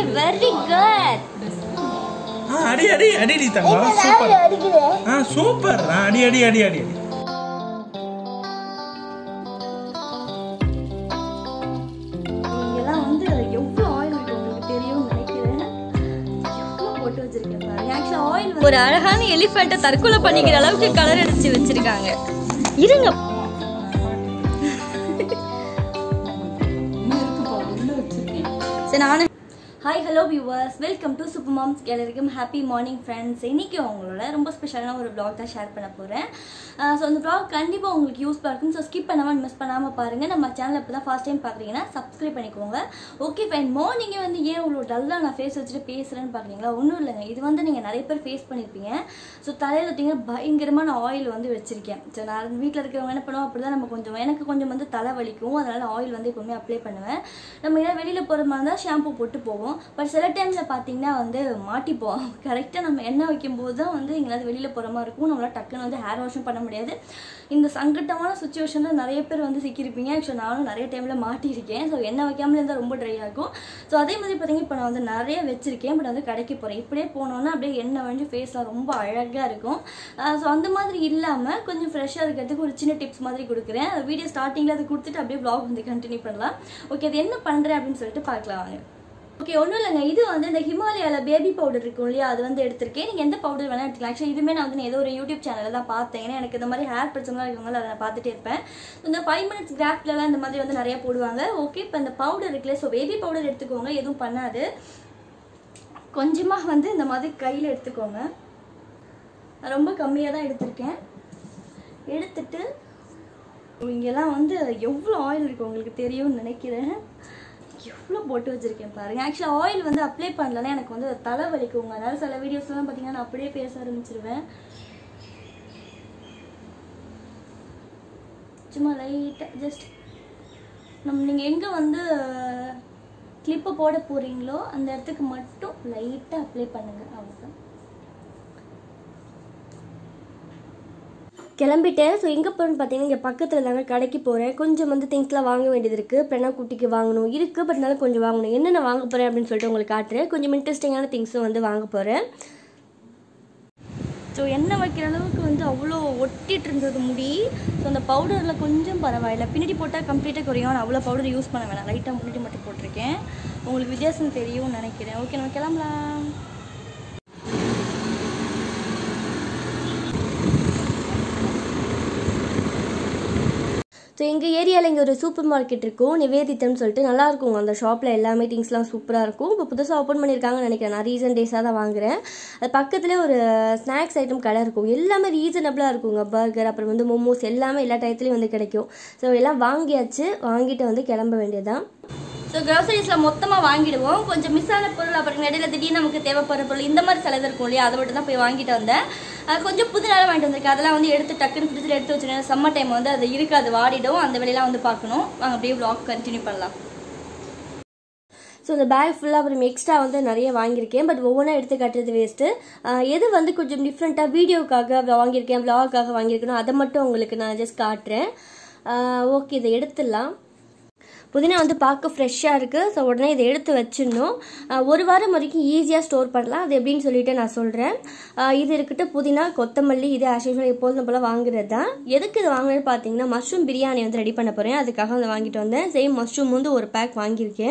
very good ஆ அடி அடி அடி அடி தங்கம் சூப்பர் ஆ சூப்பர் ஆ அடி அடி அடி அடி அடி இங்கெல்லாம் வந்து எவ்வளோ ஆயில் இருக்கு உங்களுக்கு தெரியும்னு நினைக்கிறேன் எவ்வளோ போட்டு வச்சிருக்கேன் பாருங்க ஆக்சுவலா ஆயில் ஒரு அழகான எலிஃபெண்ட்டை தற்கொலை பண்ணிக்கிற அளவுக்கு கலர் அடிச்சு வச்சிருக்காங்க இருங்க சரி நானும் hi hello viewers welcome to super moms எல்லாருக்கும் ஹாப்பி மார்னிங் ஃப்ரெண்ட்ஸ் இன்னைக்கு உங்களோட ரொம்ப ஸ்பெஷலான ஒரு vlog தான் ஷேர் பண்ண போகிறேன் ஸோ அந்த vlog கண்டிப்பாக உங்களுக்கு யூஸ்ஃபுல்லாக இருக்கும் ஸோ ஸ்கிப் பண்ணாமல் மிஸ் பண்ணாமல் பாருங்கள் நம்ம சேனல் இப்போ தான் ஃபர்ஸ்ட் டைம் பார்க்குறீங்கன்னா சப்ஸ்கிரைப் பண்ணிக்கோங்க ஓகே ஃபைன் மார்னிங்கே வந்து ஏன் இவ்வளோ டல்லாக நான் ஃபேஸ் வச்சுட்டு பேசுகிறேன்னு பார்க்குறீங்களா ஒன்றும் இல்லைங்க இது வந்து நீங்கள் நிறைய பேர் ஃபேஸ் பண்ணியிருப்பீங்க ஸோ தலையில் பார்த்தீங்கன்னா பயங்கரமான ஆயில் வந்து வச்சுருக்கேன் ஸோ நான் வீட்டில் இருக்கிறவங்க என்ன பண்ணுவோம் அப்படி தான் நம்ம கொஞ்சம் எனக்கு கொஞ்சம் வந்து தலை வலிக்கும் அதனால் ஆயில் வந்து எப்பவுமே அப்ளை பண்ணுவேன் நம்ம ஏதாவது வெளியில் போகிற மாதிரி இருந்தால் ஷாம்பு போட்டு போவோம் பட் சில டைமில் பார்த்தீங்கன்னா வந்து மாட்டிப்போம் கரெக்டாக நம்ம எண்ணெய் வைக்கும்போது தான் வந்து எங்கேயாவது வெளியில் போகிற மாதிரி இருக்கும் நம்மளால் டக்குன்னு வந்து ஹேர் வாஷும் பண்ண முடியாது இந்த சங்கட்டமான சுச்சுவேஷனில் நிறைய பேர் வந்து சிக்கியிருப்பீங்க ஆக்சுவலாக நானும் நிறைய டைமில் மாட்டியிருக்கேன் ஸோ எண்ணெய் வைக்காமல் இருந்தால் ரொம்ப ட்ரை ஆகும் ஸோ அதே மாதிரி பார்த்தீங்கன்னா இப்போ நான் வந்து நிறைய வச்சிருக்கேன் பட் வந்து கடைக்கு போகிறேன் இப்படியே போனோன்னா அப்படியே எண்ணெய் வழிஞ்சு ஃபேஸ்லாம் ரொம்ப அழகாக இருக்கும் ஸோ அந்த மாதிரி இல்லாமல் கொஞ்சம் ஃப்ரெஷ்ஷாக இருக்கிறதுக்கு ஒரு சின்ன டிப்ஸ் மாதிரி கொடுக்குறேன் வீடியோ ஸ்டார்டிங்கில் அது கொடுத்துட்டு அப்படியே vlog வந்து கண்டினியூ பண்ணலாம் ஓகே அது என்ன பண்ணுறேன் அப்படின்னு சொல்லிட்டு பார்க்கலாம் வாங்க ஓகே ஒன்றும் இல்லைங்க இது வந்து இந்த ஹிமாலயாவில் பேபி பவுடர் இருக்கும் இல்லையா அது வந்து எடுத்திருக்கேன் நீங்கள் எந்த பவுடர் வேணால் எடுத்துக்கலாம் ஆக்சுவலி இதுவுமே நான் வந்து ஏதோ ஒரு யூடியூப் சேனலில் தான் பார்த்தேன் ஏன்னா எனக்கு இந்த மாதிரி ஹேர் பிரச்சனைலாம் இருக்கவங்க அதை நான் பார்த்துட்டே இருப்பேன் இந்த ஃபைவ் மினிட்ஸ் கிராஃப்ட்லலாம் இந்த மாதிரி வந்து நிறைய போடுவாங்க ஓகே இப்போ இந்த பவுடர் இருக்குல்ல ஸோ பேபி பவுடர் எடுத்துக்கோங்க எதுவும் பண்ணாது கொஞ்சமாக வந்து இந்த மாதிரி கையில் எடுத்துக்கோங்க நான் ரொம்ப கம்மியாக தான் எடுத்திருக்கேன் எடுத்துட்டு இங்கெல்லாம் வந்து எவ்வளோ ஆயில் இருக்கு உங்களுக்கு தெரியும்னு நினைக்கிறேன் எவ்வளோ போட்டு வச்சிருக்கேன் பாருங்க ஆக்சுவலாக ஆயில் வந்து அப்ளை பண்ணலன்னா எனக்கு வந்து தலை வலிக்குங்க அதனால சில வீடியோஸ்லாம் பார்த்தீங்கன்னா நான் அப்படியே பேச ஆரம்பிச்சிருவேன் சும்மா லைட்டாக ஜஸ்ட் நம்ம நீங்கள் எங்கே வந்து கிளிப்பை போட போகிறீங்களோ அந்த இடத்துக்கு மட்டும் லைட்டாக அப்ளை பண்ணுங்க அவ்வளோதான் கிளம்பிட்டேன் ஸோ எங்கே போகிறேன்னு பார்த்தீங்கன்னா இங்கே பக்கத்தில் தாங்க கடைக்கு போகிறேன் கொஞ்சம் வந்து திங்ஸ்லாம் வாங்க வேண்டியது இருக்குது பிரணா குட்டிக்கு வாங்கணும் இருக்குது பட் நல்லா கொஞ்சம் வாங்கணும் என்னென்ன வாங்க போகிறேன் அப்படின்னு சொல்லிட்டு உங்களுக்கு காட்டுறேன் கொஞ்சம் இன்ட்ரெஸ்டிங்கான திங்ஸும் வந்து வாங்க போகிறேன் ஸோ எண்ணெய் வைக்கிற அளவுக்கு வந்து அவ்வளோ ஒட்டிட்டு இருந்தது முடி ஸோ அந்த பவுடரில் கொஞ்சம் பரவாயில்ல பின்னாடி போட்டால் கம்ப்ளீட்டாக குறையும் நான் அவ்வளோ பவுடர் யூஸ் பண்ண வேணாம் லைட்டாக முன்னாடி மட்டும் போட்டிருக்கேன் உங்களுக்கு வித்தியாசம் தெரியும்னு நினைக்கிறேன் ஓகே நம்ம கிளம்பலாம் ஸோ எங்கள் ஏரியாவில் இங்கே ஒரு சூப்பர் மார்க்கெட் இருக்கும் நிவேதித்தம்னு சொல்லிட்டு நல்லா இருக்குங்க அந்த ஷாப்பில் எல்லாமே திங்ஸ்லாம் சூப்பராக இருக்கும் இப்போ புதுசாக ஓப்பன் பண்ணியிருக்காங்கன்னு நினைக்கிறேன் நான் ரீசன் டேஸாக தான் வாங்குறேன் அது பக்கத்துலேயே ஒரு ஸ்நாக்ஸ் ஐட்டம் கடை இருக்கும் எல்லாமே ரீசனபிளாக இருக்குங்க பர்கர் அப்புறம் வந்து மோமோஸ் எல்லாமே எல்லா டயத்துலையும் வந்து கிடைக்கும் ஸோ எல்லாம் வாங்கியாச்சு வாங்கிட்டு வந்து கிளம்ப வேண்டியதான் ஸோ க்ரோசரிஸில் மொத்தமாக வாங்கிடுவோம் கொஞ்சம் மிஸ் ஆன பொருள் அப்புறம் இடையில திடீர்னு நமக்கு தேவைப்படுற பொருள் இந்த மாதிரி சிலது இருக்கும் இல்லையா அதை மட்டும் தான் போய் வாங்கிட்டு வந்தேன் அஹ் கொஞ்சம் புது நேரம் வாங்கிட்டு வந்திருக்கேன் அதெல்லாம் வந்து எடுத்து டக்குன்னு ஃப்ரிட்ஜில் எடுத்து வச்சுருக்கேன் சம்மர் டைம் வந்து அது இருக்காது வாடிடும் அந்த வேலையெல்லாம் வந்து பார்க்கணும் வாங்க அப்படியே vlog கண்டினியூ பண்ணலாம் ஸோ இந்த பேக் ஃபுல்லாக அப்புறம் எக்ஸ்ட்ரா வந்து நிறைய வாங்கியிருக்கேன் பட் ஒவ்வொன்றா எடுத்து கட்டுறது வேஸ்ட்டு எது வந்து கொஞ்சம் டிஃப்ரெண்ட்டாக வீடியோக்காக வாங்கியிருக்கேன் vlogக்காக வாங்கியிருக்கணும் அதை மட்டும் உங்களுக்கு நான் ஜஸ்ட் காட்டுறேன் ஓகே இதை எடுத்துடலாம் புதினா வந்து பார்க்க ஃப்ரெஷ்ஷாக இருக்குது ஸோ உடனே இதை எடுத்து வச்சிடணும் ஆஹ் ஒரு வாரம் வரைக்கும் ஈஸியாக ஸ்டோர் பண்ணலாம் அது எப்படின்னு சொல்லிட்டு நான் சொல்கிறேன் இது இருக்கட்டு புதினா கொத்தமல்லி இது ஆஸ் யூஸ்வல் எப்போதும் போல் வாங்குறது தான் எதுக்கு இது வாங்குறது பார்த்தீங்கன்னா மஷ்ரூம் பிரியாணி வந்து ரெடி பண்ண போகிறேன் அதுக்காக வந்து வாங்கிட்டு வந்தேன் சேம் மஷ்ரூம் வந்து ஒரு பேக் வாங்கியிருக்கேன்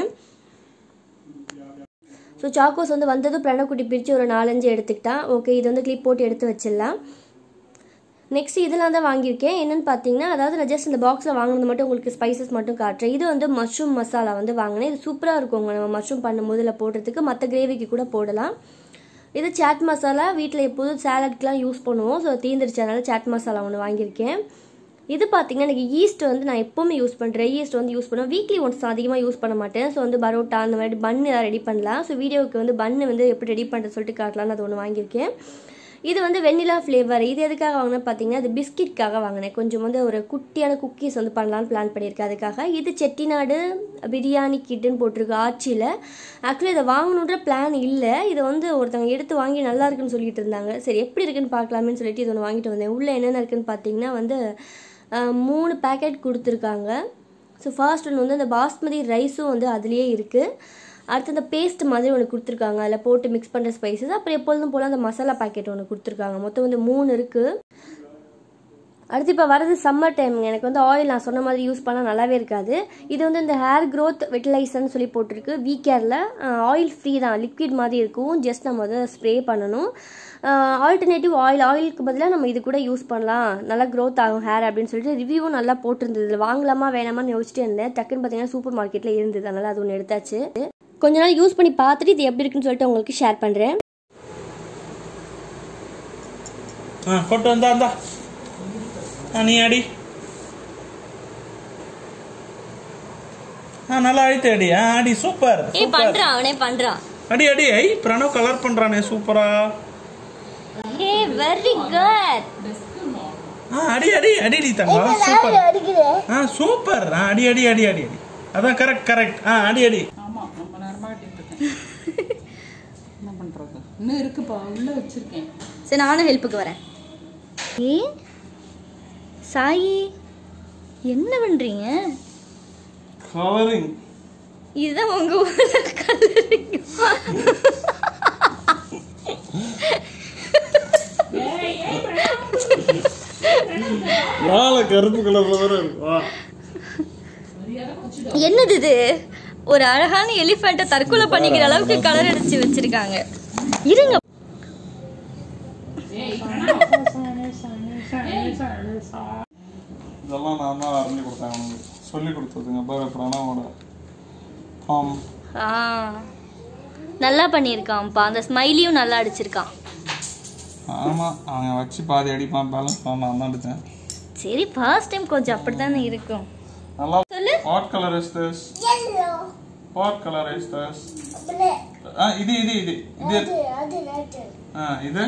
ஸோ சாக்கோஸ் வந்து வந்ததும் பிரணக்குட்டி பிரித்து ஒரு நாலஞ்சு எடுத்துக்கிட்டான் ஓகே இது வந்து கிளிப் போட்டு எடுத்து வச்சிடலாம் நெக்ஸ்ட் இதெல்லாம் தான் வாங்கியிருக்கேன் என்னன்னு பார்த்தீங்கன்னா அதாவது நான் ஜஸ்ட் இந்த பாக்ஸில் வாங்கினது மட்டும் உங்களுக்கு ஸ்பைசஸ் மட்டும் காட்டுறேன் இது வந்து மஷ்ரூம் மசாலா வந்து வாங்கினேன் இது சூப்பராக இருக்குங்க நம்ம மஷ்ரூம் பண்ணும்போது இதில் போடுறதுக்கு மற்ற கிரேவிக்கு கூட போடலாம் இது சாட் மசாலா வீட்டில் எப்போதும் சாலட்க்கெலாம் யூஸ் பண்ணுவோம் ஸோ தீந்துருச்சு அதனால சாட் மசாலா ஒன்று வாங்கியிருக்கேன் இது பார்த்தீங்கன்னா எனக்கு ஈஸ்ட் வந்து நான் எப்போவுமே யூஸ் பண்ணுறேன் ஈஸ்ட் வந்து யூஸ் பண்ணுவேன் வீக்லி ஒன்ஸ் அதிகமாக யூஸ் பண்ண மாட்டேன் ஸோ வந்து பரோட்டா அந்த மாதிரி பன் ஏதாவது ரெடி பண்ணலாம் ஸோ வீடியோவுக்கு வந்து பன்னு வந்து எப்படி ரெடி பண்ணுறது சொல்லிட்டு காட்டலாம்னு அது ஒன்று வாங்கியிருக்கேன் இது வந்து வெண்ணிலா ஃப்ளேவர் இது எதுக்காக வாங்கினேன் பார்த்தீங்கன்னா அது பிஸ்கெட்காக வாங்கினேன் கொஞ்சம் வந்து ஒரு குட்டியான குக்கீஸ் வந்து பண்ணலான்னு பிளான் பண்ணியிருக்கேன் அதுக்காக இது செட்டிநாடு பிரியாணி கிட்டுன்னு போட்டிருக்கு ஆச்சியில் ஆக்சுவலி இதை வாங்கணுன்ற பிளான் இல்லை இதை வந்து ஒருத்தவங்க எடுத்து வாங்கி நல்லா இருக்குன்னு சொல்லிட்டு இருந்தாங்க சரி எப்படி இருக்குன்னு பார்க்கலாமேன்னு சொல்லிட்டு இது ஒன்று வாங்கிட்டு வந்தேன் உள்ளே என்னென்ன இருக்குன்னு பார்த்தீங்கன்னா வந்து அஹ், மூணு பேக்கெட் கொடுத்துருக்காங்க ஸோ ஃபர்ஸ்ட் ஒன்று வந்து அந்த பாஸ்மதி ரைஸும் வந்து அதுலேயே இருக்குது அடுத்து இந்த பேஸ்ட் மாதிரி ஒன்று கொடுத்துருக்காங்க அதில் போட்டு மிக்ஸ் பண்ணுற ஸ்பைசஸ் அப்புறம் எப்பொழுதும் போல் அந்த மசாலா பாக்கெட் ஒன்று கொடுத்துருக்காங்க மொத்தம் வந்து மூணு இருக்குது அடுத்து இப்போ வரது சம்மர் டைம் எனக்கு வந்து ஆயில் நான் சொன்ன மாதிரி யூஸ் பண்ணால் நல்லாவே இருக்காது இது வந்து இந்த ஹேர் க்ரோத் வெட்டிலைசர்னு சொல்லி போட்டிருக்கு வி கேரில் ஆயில் ஃப்ரீ தான் லிக்விட் மாதிரி இருக்கும் ஜஸ்ட் நம்ம வந்து ஸ்ப்ரே பண்ணணும் ஆல்டர்னேட்டிவ் ஆயில் ஆயிலுக்கு பதிலாக நம்ம இது கூட யூஸ் பண்ணலாம் நல்லா க்ரோத் ஆகும் ஹேர் அப்படின்னு சொல்லிட்டு ரிவ்யூவும் நல்லா போட்டிருந்தது இதில் வாங்கலாமா வேணாமான்னு யோசிச்சுட்டே இருந்தேன் டக்குன்னு பார்த்தீங்கன்னா சூப்பர் மார்க்கெட்டில் இருந்தது அதனால் அது ஒன்று எடுத்தாச்சு கொஞ்ச நாள் யூஸ் பண்ணி பார்த்துட்டு இது எப்படி இருக்குன்னு சொல்லிட்டு உங்களுக்கு ஷேர் பண்ணுறேன் ஆ கொட்டு வந்தா வந்தா ஆ நீ அடி ஆ நல்லா அழித்து அடி ஆ அடி சூப்பர் ஏய் சூப்பர் பண்ணுறான் அவனே பண்ணுறான் அடி அடி ஐ பிரணவ் கலர் பண்றானே சூப்பரா ஏ வெரி குட் ஆ அடி அடி அடி அடி தங்கம் சூப்பர் ஆ சூப்பர் ஆ அடி அடி அடி அடி அடி அதான் கரெக்ட் கரெக்ட் ஆ அடி அடி ஆமா ரொம்ப நேரமா கட்டிட்டு இருக்கேன் என்ன பண்றது இன்னும் இருக்குப்பா உள்ள வச்சிருக்கேன் சரி நானும் ஹெல்ப்புக்கு வரேன் ஏ சாயி என்ன பண்றீங்க கலரிங் இதுதான் உங்க ஊர்ல கலரிங் நாளை கருப்பு கலர்ல வேற இருக்கு என்னது இது ஒரு அழகான எலிஃபண்ட்டை தற்கொலை பண்ணிக்கிற அளவுக்கு கலர் அடிச்சு வச்சிருக்காங்க இருங்க இதெல்லாம் நான் தான் வரைஞ்சி கொடுத்தேன் அவனுக்கு சொல்லி கொடுத்ததுங்க பாரு பிரணவோட ஆம் ஆ நல்லா பண்ணியிருக்கான்ப்பா அந்த ஸ்மைலியும் நல்லா அடிச்சிருக்கான் ஆமா அவன் வச்சு பாதி அடிப்பான் பேலன்ஸ் பண்ண நான் தான் அடித்தேன் சரி ஃபர்ஸ்ட் டைம் கொஞ்சம் அப்படித்தானே இருக்கும் நல்லா சொல்லு what colour is this what colour is this ஆ இது இது இது இது ஆ இது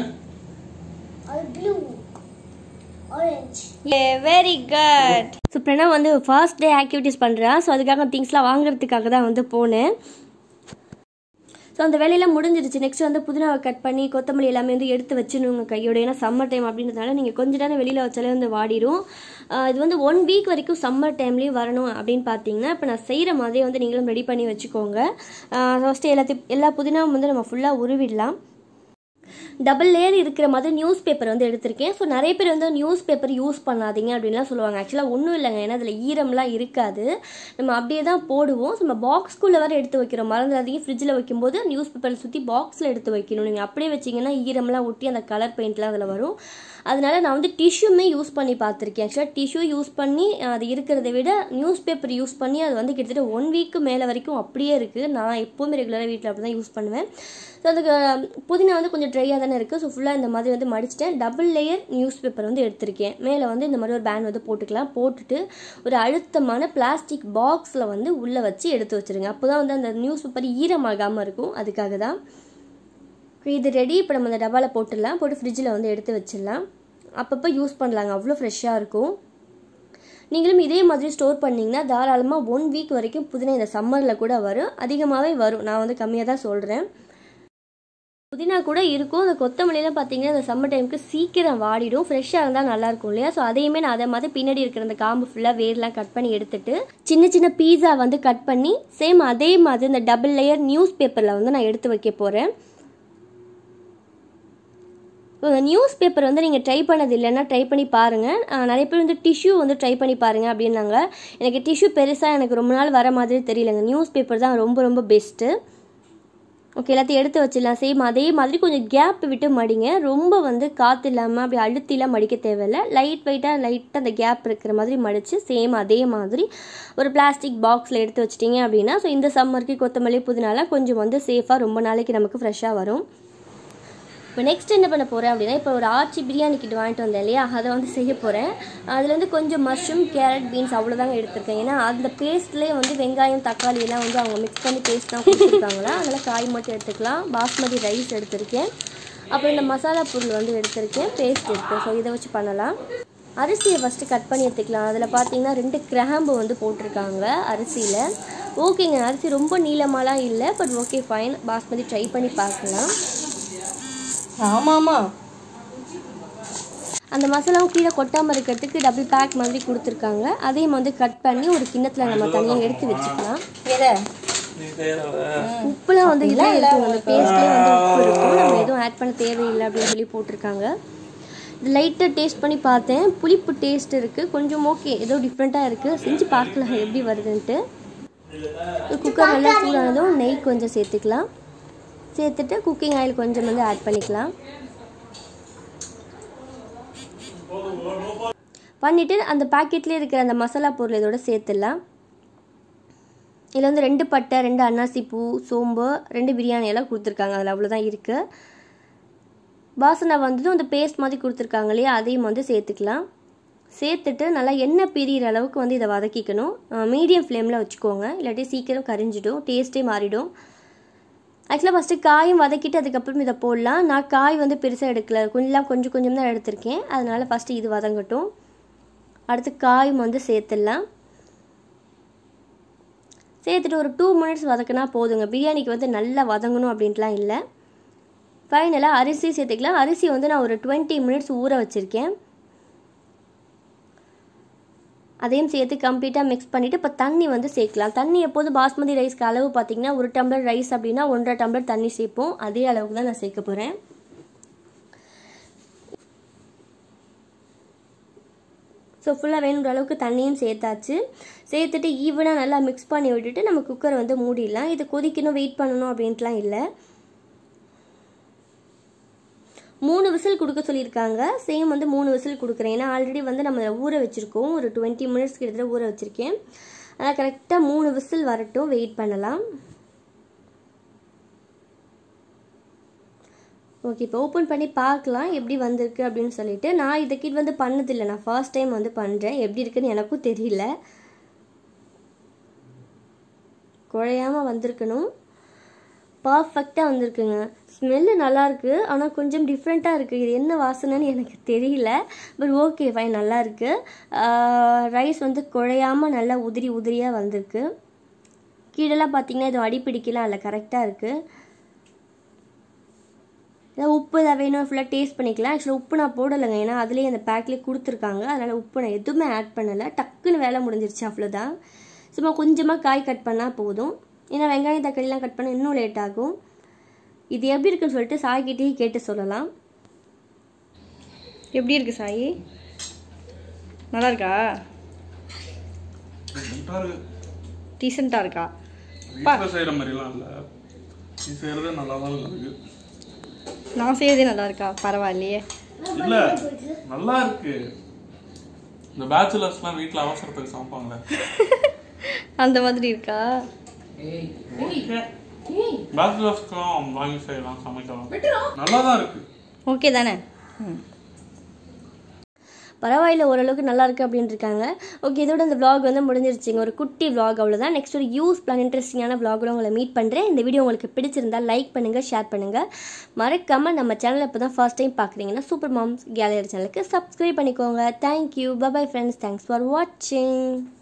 ஏ வெரி குட் ஸோ பிரணவ் வந்து ஃபர்ஸ்ட் டே ஆக்டிவிட்டீஸ் பண்ணுறான் ஸோ அதுக்காக திங்ஸ்லாம் வாங்குறதுக்காக தான் வந்து போனேன் ஸோ அந்த வேலையெல்லாம் முடிஞ்சிருச்சு நெக்ஸ்ட் வந்து புதினாவை கட் பண்ணி கொத்தமல்லி எல்லாமே வந்து எடுத்து வச்சிடணுங்க கையோட ஏன்னா சம்மர் டைம் அப்படின்றதுனால நீங்கள் கொஞ்ச நேரம் வெளியில் வச்சாலே வந்து வாடிடும் ஆஹ் இது வந்து ஒன் வீக் வரைக்கும் சம்மர் டைம்லேயும் வரணும் அப்படின்னு பார்த்தீங்கன்னா இப்போ நான் செய்கிற மாதிரியே வந்து நீங்களும் ரெடி பண்ணி வச்சுக்கோங்க ஃபஸ்ட்டு எல்லாத்தையும் எல்லா புதினாவும் வந்து நம்ம ஃபுல்லாக உருவிடலாம் டபுள் லேயர் இருக்கிற மாதிரி நியூஸ் பேப்பர் வந்து எடுத்திருக்கேன் ஸோ நிறைய பேர் வந்து நியூஸ் பேப்பர் யூஸ் பண்ணாதீங்க அப்படின்லாம் சொல்லுவாங்க ஆக்சுவலாக ஒன்றும் இல்லைங்க ஏன்னா அதில் ஈரம்லாம் இருக்காது நம்ம அப்படியே தான் போடுவோம் ஸோ நம்ம பாக்ஸ்குள்ளே வேறு எடுத்து வைக்கிறோம் மறந்துடாதீங்க ஃப்ரிட்ஜில் வைக்கும்போது நியூஸ் பேப்பரை சுற்றி பாக்ஸில் எடுத்து வைக்கணும் நீங்கள் அப்படியே வச்சிங்கன்னா ஈரம்லாம் ஒட்டி அந்த கலர் பெயிண்ட்லாம் அதில் வரும் அதனால நான் வந்து டிஷ்யூமே யூஸ் பண்ணி பார்த்துருக்கேன் ஆக்சுவலாக டிஷ்யூ யூஸ் பண்ணி அஹ், அது இருக்கிறத விட நியூஸ் பேப்பர் யூஸ் பண்ணி அது வந்து கிட்டத்தட்ட ஒன் வீக்கு மேலே வரைக்கும் அப்படியே இருக்குது நான் எப்போவுமே ரெகுலராக வீட்டில் அப்படி தான் யூஸ் பண்ணுவேன் ஸோ அதுக்கு அஹ், புதினா வந்து கொஞ்சம் ட்ரையாக தானே இருக்குது ஸோ ஃபுல்லாக இந்த மாதிரி வந்து மடிச்சிட்டேன் டபுள் லேயர் நியூஸ் பேப்பர் வந்து எடுத்திருக்கேன் மேலே வந்து இந்த மாதிரி ஒரு பேண்ட் வந்து போட்டுக்கலாம் போட்டுட்டு ஒரு அழுத்தமான பிளாஸ்டிக் பாக்ஸில் வந்து உள்ளே வச்சு எடுத்து வச்சிருங்க அப்போ தான் வந்து அந்த நியூஸ் பேப்பர் ஈரமாகாமல் இருக்கும் அதுக்காக தான் இது ரெடி இப்போ நம்ம அந்த டப்பாவில் போட்டுடலாம் போட்டு ஃப்ரிட்ஜில் வந்து எடுத்து வச்சிடலாம் அப்பப்போ யூஸ் பண்ணலாங்க அவ்வளோ ஃப்ரெஷ்ஷாக இருக்கும் நீங்களும் இதே மாதிரி ஸ்டோர் பண்ணிங்கன்னா தாராளமாக ஒன் வீக் வரைக்கும் புதினா இந்த சம்மரில் கூட வரும் அதிகமாகவே வரும் நான் வந்து கம்மியாக தான் சொல்கிறேன் புதினா கூட இருக்கும் அந்த கொத்தமல்லிலாம் பார்த்தீங்கன்னா இந்த சம்மர் டைமுக்கு சீக்கிரம் வாடிடும் ஃப்ரெஷ்ஷாக இருந்தால் நல்லாயிருக்கும் இல்லையா ஸோ அதையுமே நான் அதை மாதிரி பின்னாடி இருக்கிற அந்த காம்பு ஃபுல்லாக வேர்லாம் கட் பண்ணி எடுத்துட்டு சின்ன சின்ன பீஸா வந்து கட் பண்ணி சேம் அதே மாதிரி இந்த டபுள் லேயர் நியூஸ் பேப்பரில் வந்து நான் எடுத்து வைக்க போகிறேன் இந்த நியூஸ் பேப்பர் வந்து நீங்கள் ட்ரை பண்ணது இல்லைன்னா ட்ரை பண்ணி பாருங்கள் நிறைய பேர் வந்து டிஷ்யூ வந்து ட்ரை பண்ணி பாருங்கள் அப்படின்னாங்க எனக்கு டிஷ்யூ பெருசாக எனக்கு ரொம்ப நாள் வர மாதிரி தெரியலங்க நியூஸ் பேப்பர் தான் ரொம்ப ரொம்ப பெஸ்ட்டு ஓகே எல்லாத்தையும் எடுத்து வச்சிடலாம் சேம் அதே மாதிரி கொஞ்சம் கேப் விட்டு மடிங்க ரொம்ப வந்து காற்று இல்லாமல் அப்படி அழுத்திலாம் மடிக்க தேவையில்லை லைட் வெயிட்டாக லைட்டாக அந்த கேப் இருக்கிற மாதிரி மடித்து சேம் அதே மாதிரி ஒரு பிளாஸ்டிக் பாக்ஸில் எடுத்து வச்சிட்டிங்க அப்படின்னா ஸோ இந்த சம்மருக்கு கொத்தமல்லி புதினாலாம் கொஞ்சம் வந்து சேஃபாக ரொம்ப நாளைக்கு நமக்கு ஃப்ரெஷ்ஷாக வரும் இப்போ நெக்ஸ்ட் என்ன பண்ண போகிறேன் அப்படின்னா இப்போ ஒரு ஆச்சி பிரியாணி கிட் வாங்கிட்டு வந்தேன் இல்லையா அதை வந்து செய்ய போகிறேன் அதில் வந்து கொஞ்சம் மஷ்ரூம் கேரட் பீன்ஸ் அவ்வளோதாங்க எடுத்திருக்கேன் ஏன்னா அந்த பேஸ்ட்லேயே வந்து வெங்காயம் தக்காளி எல்லாம் வந்து அவங்க மிக்ஸ் பண்ணி பேஸ்ட் தான் கொடுத்துருக்காங்களா அதனால் காய் மட்டும் எடுத்துக்கலாம் பாஸ்மதி ரைஸ் எடுத்திருக்கேன் அப்புறம் இந்த மசாலா பொருள் வந்து எடுத்திருக்கேன் பேஸ்ட் எடுத்தேன் ஸோ இதை வச்சு பண்ணலாம் அரிசியை ஃபஸ்ட்டு கட் பண்ணி எடுத்துக்கலாம் அதில் பார்த்தீங்கன்னா ரெண்டு கிராம்பு வந்து போட்டிருக்காங்க அரிசியில் ஓகேங்க அரிசி ரொம்ப நீளமாலாம் இல்லை but okay fine basmati try பண்ணி பார்க்கலாம் ஆமாமா அந்த மசாலாவும் கீழே கொட்டாமல் இருக்கிறதுக்கு டபுள் பேக் மாதிரி கொடுத்துருக்காங்க அதையும் வந்து கட் பண்ணி ஒரு கிண்ணத்தில் நம்ம தனியாக எடுத்து வச்சுக்கலாம் எதை நீ செய்யறவ உப்புலாம் வந்து இதில் இருக்கும் அந்த பேஸ்ட்லேயே வந்து உப்பு இருக்கும் நம்ம எதுவும் ஆட் பண்ண தேவையில்லை அப்படின்னு சொல்லி போட்டிருக்காங்க இது லைட்டாக டேஸ்ட் பண்ணி பார்த்தேன் புளிப்பு டேஸ்ட் இருக்குது கொஞ்சம் ஓகே ஏதோ டிஃப்ரெண்ட்டாக இருக்குது செஞ்சு பார்க்கலாம் எப்படி வருதுன்ட்டு குக்கர் நல்லா சூடானதும் நெய் கொஞ்சம் சேர்த்துக்கலாம் சேர்த்துட்டு குக்கிங் ஆயில் கொஞ்சம் வந்து ஆட் பண்ணிக்கலாம் பண்ணிவிட்டு அந்த பாக்கெட்லேயே இருக்கிற அந்த மசாலா பொருள் இதோட சேர்த்துடலாம் இதில் வந்து ரெண்டு பட்டை ரெண்டு அன்னாசி பூ சோம்பு ரெண்டு பிரியாணி எல்லாம் கொடுத்துருக்காங்க அதில் அவ்வளோதான் இருக்குது வாசனை வந்ததும் அந்த பேஸ்ட் மாதிரி கொடுத்துருக்காங்க இல்லையா அதையும் வந்து சேர்த்துக்கலாம் சேர்த்துட்டு நல்லா எண்ணெய் பிரியிற அளவுக்கு வந்து இதை வதக்கிக்கணும் மீடியம் ஃப்ளேமில் வச்சுக்கோங்க இல்லாட்டி சீக்கிரம் கரிஞ்சிடும் டேஸ்ட்டே மாறிடும் ஆக்சுவலாக ஃபஸ்ட்டு காயும் வதக்கிட்டு அதுக்கப்புறம் இதை போடலாம் நான் காய் வந்து பெருசாக எடுக்கல கொஞ்சம் கொஞ்சம் கொஞ்சம் தான் எடுத்திருக்கேன் அதனால் ஃபஸ்ட்டு இது வதங்கட்டும் அடுத்து காயும் வந்து சேர்த்துடலாம் சேர்த்துட்டு ஒரு டூ மினிட்ஸ் வதக்கினா போதுங்க பிரியாணிக்கு வந்து நல்லா வதங்கணும் அப்படின்ட்டுலாம் இல்லை ஃபைனலாக அரிசி சேர்த்துக்கலாம் அரிசி வந்து நான் ஒரு டுவெண்ட்டி மினிட்ஸ் ஊற வச்சுருக்கேன் அதையும் சேர்த்து கம்ப்ளீட்டாக மிக்ஸ் பண்ணிவிட்டு இப்போ தண்ணி வந்து சேர்க்கலாம் தண்ணி எப்போது பாஸ்மதி ரைஸ்க்கு அளவு பார்த்தீங்கன்னா ஒரு டம்ளர் ரைஸ் அப்படின்னா ஒன்றரை டம்ளர் தண்ணி சேர்ப்போம் அதே அளவுக்கு தான் நான் சேர்க்க போகிறேன் ஸோ ஃபுல்லாக வேணுன்ற அளவுக்கு தண்ணியும் சேர்த்தாச்சு சேர்த்துட்டு ஈவனாக நல்லா மிக்ஸ் பண்ணி விட்டுட்டு நம்ம குக்கரை வந்து மூடிடலாம் இது கொதிக்கணும் வெயிட் பண்ணணும் அப்படின்ட்டுலாம் இல்லை மூணு விசில் கொடுக்க சொல்லியிருக்காங்க சேம் வந்து மூணு விசில் கொடுக்குறேன் ஏன்னா ஆல்ரெடி வந்து நம்ம ஊற வச்சுருக்கோம் ஒரு டுவெண்ட்டி மினிட்ஸ் கிட்டத்தட்ட ஊற வச்சுருக்கேன் ஆனால் கரெக்டாக மூணு விசில் வரட்டும் வெயிட் பண்ணலாம் ஓகே இப்போ ஓப்பன் பண்ணி பார்க்கலாம் எப்படி வந்திருக்கு அப்படின்னு சொல்லிட்டு நான் இதுக்கு இது வந்து பண்ணதில்லை நான் ஃபர்ஸ்ட் டைம் வந்து பண்ணுறேன் எப்படி இருக்குன்னு எனக்கும் தெரியல குழையாமல் வந்திருக்கணும் பர்ஃபெக்டாக வந்திருக்குங்க ஸ்மெல்லு நல்லாயிருக்கு ஆனால் கொஞ்சம் டிஃப்ரெண்ட்டாக இருக்குது இது என்ன வாசனைன்னு எனக்கு தெரியல பட் ஓகே ஃபைன் நல்லாயிருக்கு ரைஸ் வந்து குழையாமல் நல்லா உதிரி உதிரியாக வந்திருக்கு கீழெல்லாம் பார்த்தீங்கன்னா இது அடிப்பிடிக்கலாம் இல்லை கரெக்டாக இருக்குது ஏதாவது உப்பு ஏதாவது வேணும் ஃபுல்லாக டேஸ்ட் பண்ணிக்கலாம் ஆக்சுவலாக உப்பு நான் போடலைங்க ஏன்னா அதுலேயே அந்த பேக்லேயே கொடுத்துருக்காங்க அதனால் உப்பு நான் எதுவுமே ஆட் பண்ணலை டக்குன்னு வேலை முடிஞ்சிருச்சு அவ்வளோதான் சும்மா கொஞ்சமாக காய் கட் பண்ணால் போதும் ஏன்னா வெங்காயம் தக்காளிலாம் கட் பண்ண இன்னும் லேட் ஆகும் இது எப்படி இருக்குன்னு சொல்லிட்டு சாய்கிட்டே கேட்டு சொல்லலாம் எப்படி இருக்கு சாயி நல்லா இருக்கா டீசெண்டாக இருக்கா வீட்டில் செய்கிற மாதிரிலாம் இல்லை நீ செய்கிறது நல்லா தான் இருக்கு நான் செய்யறதே நல்லா இருக்கா பரவாயில்லையே இல்ல நல்லா இருக்கு இந்த பேச்சுலர்ஸ்லாம் வீட்ல அவசரத்துக்கு சமைப்பாங்களே அந்த மாதிரி இருக்கா பேச்சுலர்ஸ்க்கும் வாங்கி செய்யலாம் சமைக்கலாம் நல்லா தான் இருக்கு ஓகே தானே பரவாயில்ல ஓரளவுக்கு நல்லா இருக்கு அப்படின்னு இருக்காங்க ஓகே இதோட இந்த vlog வந்து முடிஞ்சிருச்சுங்க ஒரு குட்டி vlog அவ்வளோதான் நெக்ஸ்ட் ஒரு யூஸ் பிளான் இன்ட்ரெஸ்டிங்கான vlogல உங்களை மீட் பண்ணுறேன் இந்த வீடியோ உங்களுக்கு பிடிச்சிருந்தா லைக் பண்ணுங்கள் ஷேர் பண்ணுங்கள் மறக்காமல் நம்ம சேனலை இப்போ தான் ஃபர்ஸ்ட் டைம் பார்க்குறீங்கன்னா சூப்பர் மாம்ஸ் கேலரி சேனலுக்கு சப்ஸ்கிரைப் பண்ணிக்கோங்க thank you bye bye friends thanks for வாட்சிங்